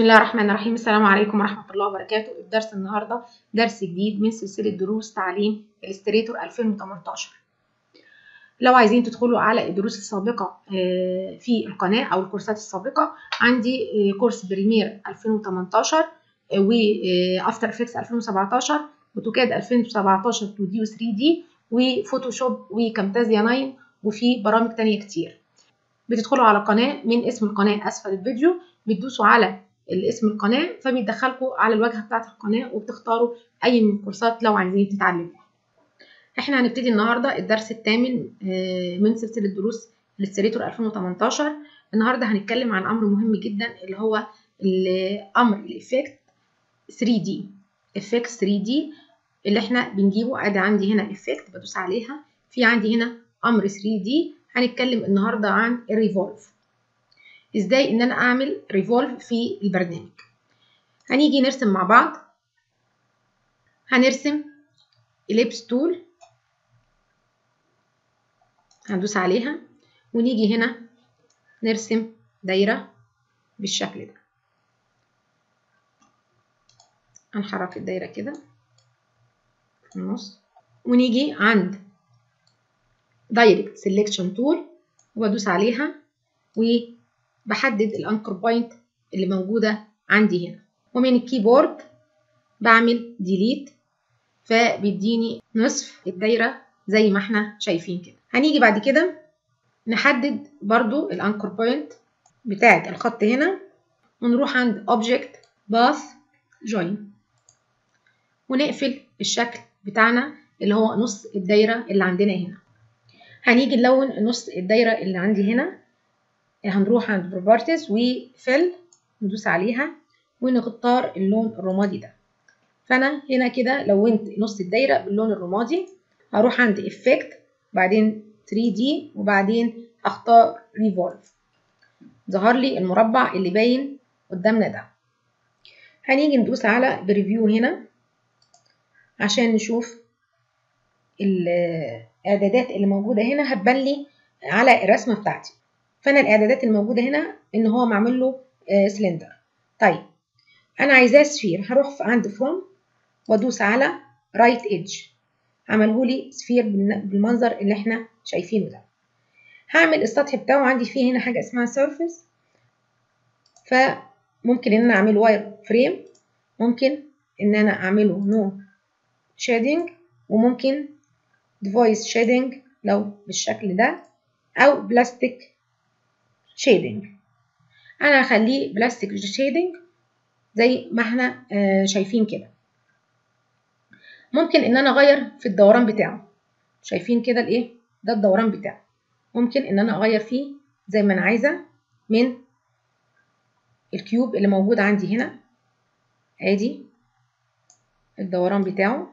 الله الرحمن الرحيم السلام عليكم ورحمة الله وبركاته الدرس النهاردة درس جديد من سلسلة دروس تعليم إلستريتور 2018 لو عايزين تدخلوا على الدروس السابقة في القناة أو الكورسات السابقة عندي كورس بريمير 2018 وأفتر إفكتس 2017 وتوكاد 2017 2 دي و 3 دي وفوتوشوب وكامتازيا 9 وفي برامج تانية كتير بتدخلوا على قناة من اسم القناة أسفل الفيديو بتدوسوا على الاسم القناة فبيدخلكم على الواجهة بتاعة القناة وبتختاروا أي من الكورسات لو عايزين تتعلموا احنا هنبتدي النهاردة الدرس الثامن من سلسلة دروس الستريتور 2018 النهاردة هنتكلم عن أمر مهم جدا اللي هو أمر الإفكت 3D إفكت 3D اللي احنا بنجيبه ادي عندي هنا إفكت بدوس عليها في عندي هنا أمر 3D هنتكلم النهاردة عن الريفولف ازاي ان انا اعمل ريفولف في البرنامج هنيجي نرسم مع بعض هنرسم إليبس تول هندوس عليها ونيجي هنا نرسم دايرة بالشكل ده هنحرك الدايرة كده في النص ونيجي عند دايركت سيلكشن تول وادوس عليها وبحدد الانكر بوينت اللي موجودة عندي هنا ومن الكيبورد بعمل ديليت فبيديني نصف الدايرة زي ما احنا شايفين كده هنيجي بعد كده نحدد برضو الانكر بوينت بتاعة الخط هنا ونروح عند object path join ونقفل الشكل بتاعنا اللي هو نص الدايرة اللي عندنا هنا هنيجي نلون نص الدايرة اللي عندي هنا هنروح عند properties وفل ندوس عليها ونختار اللون الرمادي ده فانا هنا كده لونت نص الدايرة باللون الرمادي هروح عند effect بعدين 3D وبعدين اختار revolve ظهر لي المربع اللي باين قدامنا ده هنيجي ندوس على بريفيو هنا عشان نشوف الاعدادات اللي موجوده هنا هتبان لي على الرسمه بتاعتي فانا الاعدادات الموجوده هنا ان هو معمول له سلندر طيب انا عايزاه سفير هروح عند فروم وادوس على رايت ايدج عمله لي سفير بالمنظر اللي احنا شايفينه ده هعمل السطح بتاعه عندي فيه هنا حاجه اسمها سيرفيس فممكن ان انا اعمل واير فريم ممكن ان انا اعمله نو شيدنج وممكن ديفايس شيدنج لو بالشكل ده او بلاستيك شيدنج انا هخليه بلاستيك شيدنج زي ما احنا آه شايفين كده ممكن ان انا اغير في الدوران بتاعه شايفين كده الايه ده الدوران بتاعه ممكن ان انا اغير فيه زي ما انا عايزه من الكيوب اللي موجود عندي هنا ادي الدوران بتاعه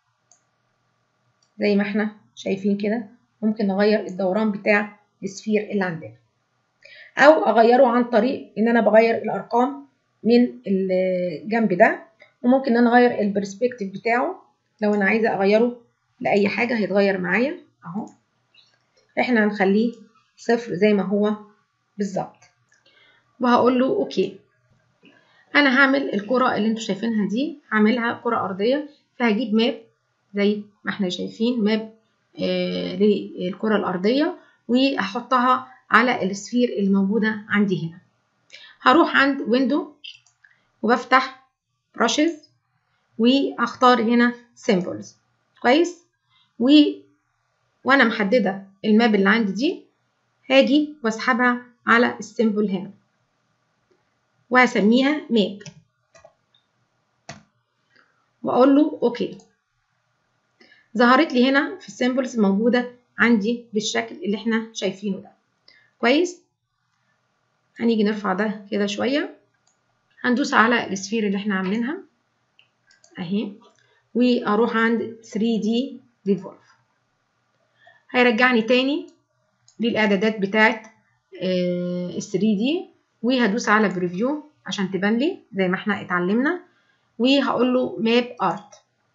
زي ما احنا شايفين كده ممكن نغير الدوران بتاع السفير اللي عندنا او اغيره عن طريق ان انا بغير الارقام من الجنب ده وممكن ان انا اغير البرسبكتيف بتاعه لو انا عايزه اغيره لاي حاجه هيتغير معايا اهو احنا هنخليه صفر زي ما هو بالظبط وهقول له اوكي انا هعمل الكره اللي انتوا شايفينها دي هعملها كره ارضيه فهجيب ماب زي ما احنا شايفين ماب آه للكره الارضيه واحطها على السفير اللي موجوده عندي هنا هروح عند ويندو وبفتح براشز واختار هنا سيمبلز كويس و وانا محدده الماب اللي عندي دي هاجي واسحبها على السيمبل هنا وهسميها ماب واقول له اوكي ظهرت لي هنا في السيمبلز موجوده عندي بالشكل اللي احنا شايفينه ده كويس هنيجي نرفع ده كده شويه هندوس على السفير اللي احنا عاملينها اهي واروح عند 3D Revolve هيرجعني تاني للاعدادات بتاعت ال 3D وهدوس على بريفيو عشان تبان لي زي ما احنا اتعلمنا وهقول له ماب ارت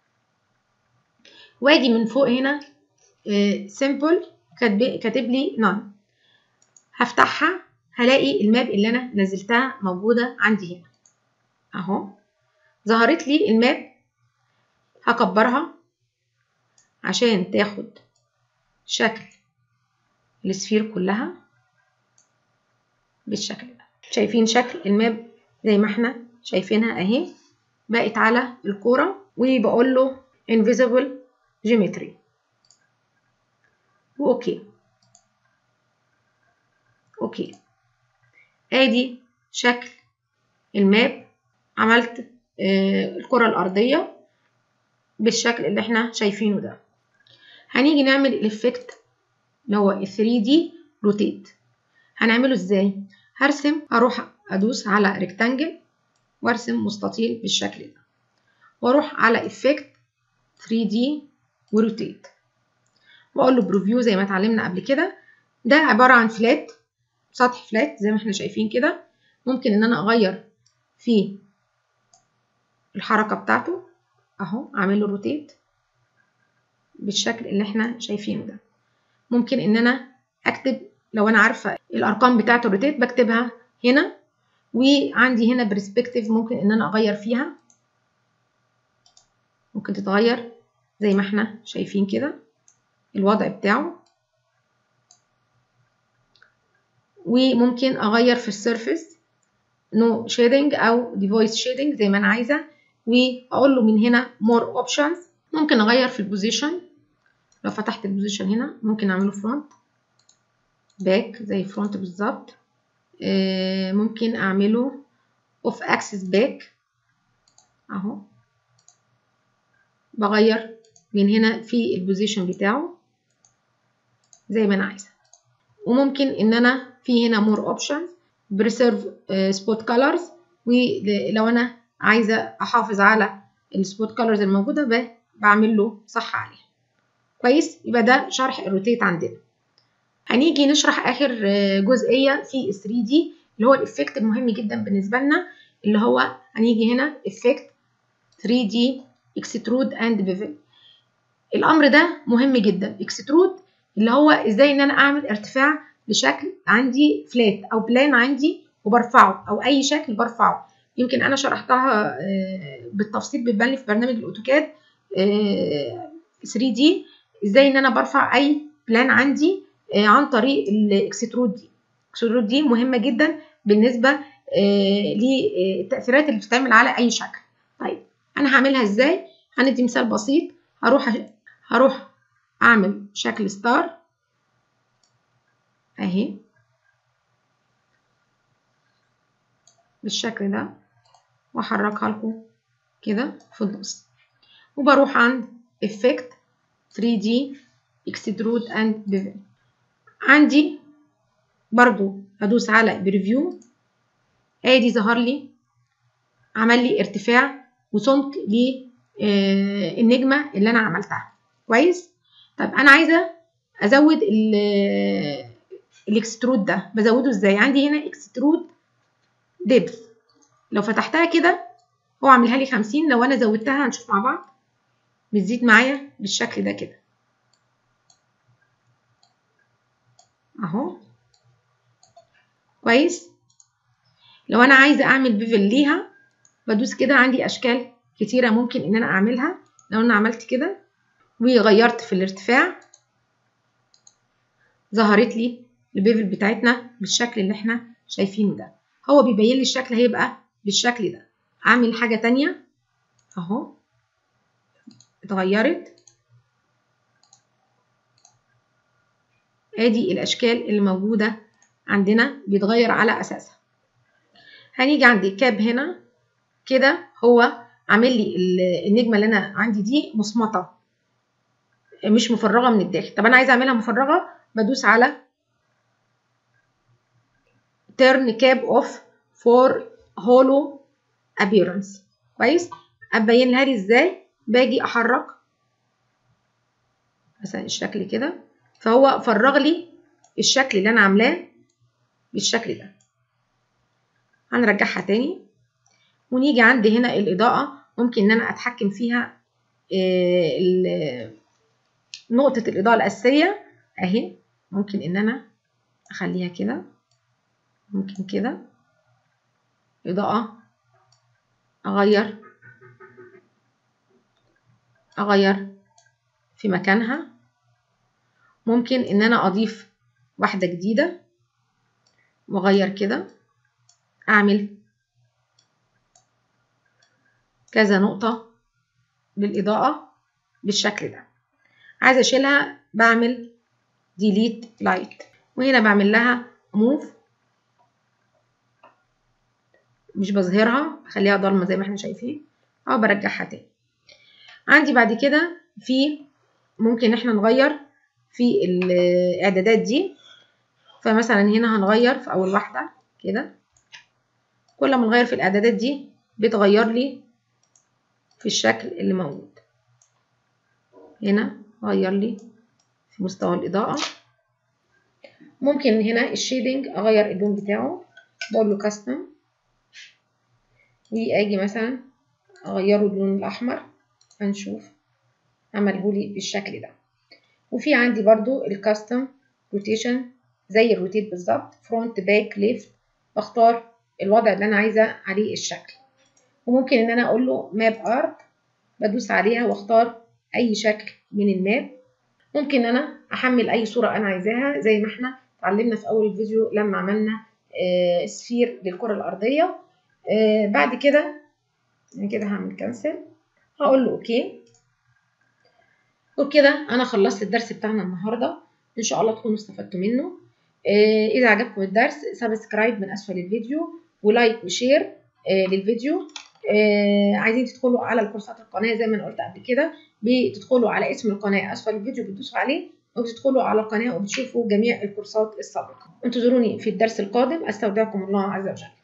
واجي من فوق هنا سيمبل كاتب لي نون هفتحها هلاقي الماب اللي انا نزلتها موجوده عندي هنا اهو ظهرت لي الماب هكبرها عشان تاخد شكل السفير كلها بالشكل ده شايفين شكل الماب زي ما احنا شايفينها اهي بقت على الكورة وبقول له invisible geometry واوكي اوكي ادي شكل الماب عملت آه الكرة الأرضية بالشكل اللي احنا شايفينه ده هنيجي نعمل الافكت اللي هو ال 3D روتيت هنعمله ازاي هرسم هروح ادوس على ريكتانجل وارسم مستطيل بالشكل ده واروح على افكت 3D وروتيت واقول له بروفيو زي ما اتعلمنا قبل كده ده عبارة عن فلات سطح فلات زي ما احنا شايفين كده ممكن ان انا اغير في الحركة بتاعته اهو اعمل له روتيت بالشكل اللي احنا شايفينه ده ممكن ان انا اكتب لو انا عارفة الارقام بتاعة الروتيت بكتبها هنا وعندي هنا برسبكتيف ممكن ان انا اغير فيها ممكن تتغير زي ما احنا شايفين كده الوضع بتاعه وممكن اغير في السيرفيس نو شيدنج او ديفويس شيدنج زي ما انا عايزه واقول له من هنا مور اوبشنز ممكن اغير في البوزيشن لو فتحت البوزيشن هنا ممكن اعمله فرونت باك زي فرونت بالظبط ممكن اعمله اوف اكسس باك اهو بغير من هنا في البوزيشن بتاعه زي ما انا عايزه وممكن ان انا في هنا مور اوبشنز بريسيرف سبوت كولرز ولو انا عايزه احافظ على السبوت كولرز الموجوده بعمل له صح عليها كويس يبقى ده شرح الروتيت عندنا هنيجي نشرح اخر جزئيه في ال 3 دي اللي هو الافكت المهم جدا بالنسبه لنا اللي هو هنيجي هنا افكت 3 دي اكسترود اند بيفل الامر ده مهم جدا اكسترود اللي هو ازاي ان انا اعمل ارتفاع لشكل عندي فلات او بلان عندي وبرفعه او اي شكل برفعه يمكن انا شرحتها بالتفصيل بتبان لي في برنامج الاوتوكاد 3 دي ازاي ان انا برفع اي بلان عندي عن طريق الاكسترود دي الاكسترود دي مهمه جدا بالنسبه للتاثيرات اللي بتتعمل على اي شكل طيب انا هعملها ازاي هندي مثال بسيط هروح هروح اعمل شكل ستار اهي بالشكل ده واحركها لكم كده في النص وبروح عند effect 3D extrude and bevel عندي برضو هدوس على بريفيو ادي ظهر لي عمل لي ارتفاع وسمك للنجمة اللي انا عملتها كويس طب انا عايزة ازود الاكسترود ده بزوده ازاي عندي هنا اكسترود ديبث لو فتحتها كده هو عاملها لي 50 لو انا زودتها هنشوف مع بعض بتزيد معايا بالشكل ده كده اهو كويس لو انا عايزه اعمل بيفل ليها بدوس كده عندي اشكال كتيره ممكن ان انا اعملها لو انا عملت كده وغيرت في الارتفاع ظهرت لي البيفل بتاعتنا بالشكل اللي احنا شايفينه ده هو بيبين لي الشكل هيبقى بالشكل ده اعمل حاجه تانية اهو اتغيرت ادي الاشكال اللي موجوده عندنا بيتغير على اساسها هنيجي عند الكاب هنا كده هو عامل لي النجمه اللي انا عندي دي مصمطه مش مفرغه من الداخل طب انا عايزه اعملها مفرغه بدوس على turn cap off for hollow appearance كويس ابين لها لي ازاي باجي احرك مثلا الشكل كده فهو فرغ لي الشكل اللي انا عاملاه بالشكل ده هنرجعها تاني ونيجي عند هنا الاضاءه ممكن ان انا اتحكم فيها نقطه الاضاءه الاساسيه اهي ممكن ان انا اخليها كده ممكن كده اضاءه اغير اغير في مكانها ممكن ان انا اضيف واحدة جديدة واغير كده اعمل كذا نقطة للإضاءة بالشكل ده عايزة أشيلها بعمل ديليت لايت وهنا بعمل لها موف مش بظهرها بخليها ضلمة زي ما احنا شايفين أو برجعها تاني عندي بعد كده في ممكن احنا نغير في الإعدادات دي فمثلا هنا هنغير في أول واحدة كده كل ما نغير في الإعدادات دي بتغير لي في الشكل اللي موجود هنا غير لي في مستوى الإضاءة ممكن هنا الشيدنج أغير اللون بتاعه بقول له كاستم وأجي مثلا أغيره اللون الأحمر هنشوف عملهولي بالشكل ده وفي عندي برضو الكاستم روتيشن زي الروتيت بالظبط فرونت باك ليفت بختار الوضع اللي أنا عايزة عليه الشكل وممكن ان انا اقول له ماب ارت بدوس عليها واختار اي شكل من الماب ممكن ان انا احمل اي صوره انا عايزاها زي ما احنا اتعلمنا في اول الفيديو لما عملنا آه سفير للكره الارضيه آه بعد كده يعني كده هعمل كنسل هقول له اوكي وبكده انا خلصت الدرس بتاعنا النهارده ان شاء الله تكونوا استفدتوا منه آه اذا عجبكم الدرس سبسكرايب من اسفل الفيديو ولايك وشير للفيديو آه عايزين تدخلوا على الكورسات القناه زي ما انا قلت قبل كده بتدخلوا على اسم القناه اسفل الفيديو بتدوسوا عليه وبتدخلوا على القناه وبتشوفوا جميع الكورسات السابقه انتظروني في الدرس القادم استودعكم الله عز وجل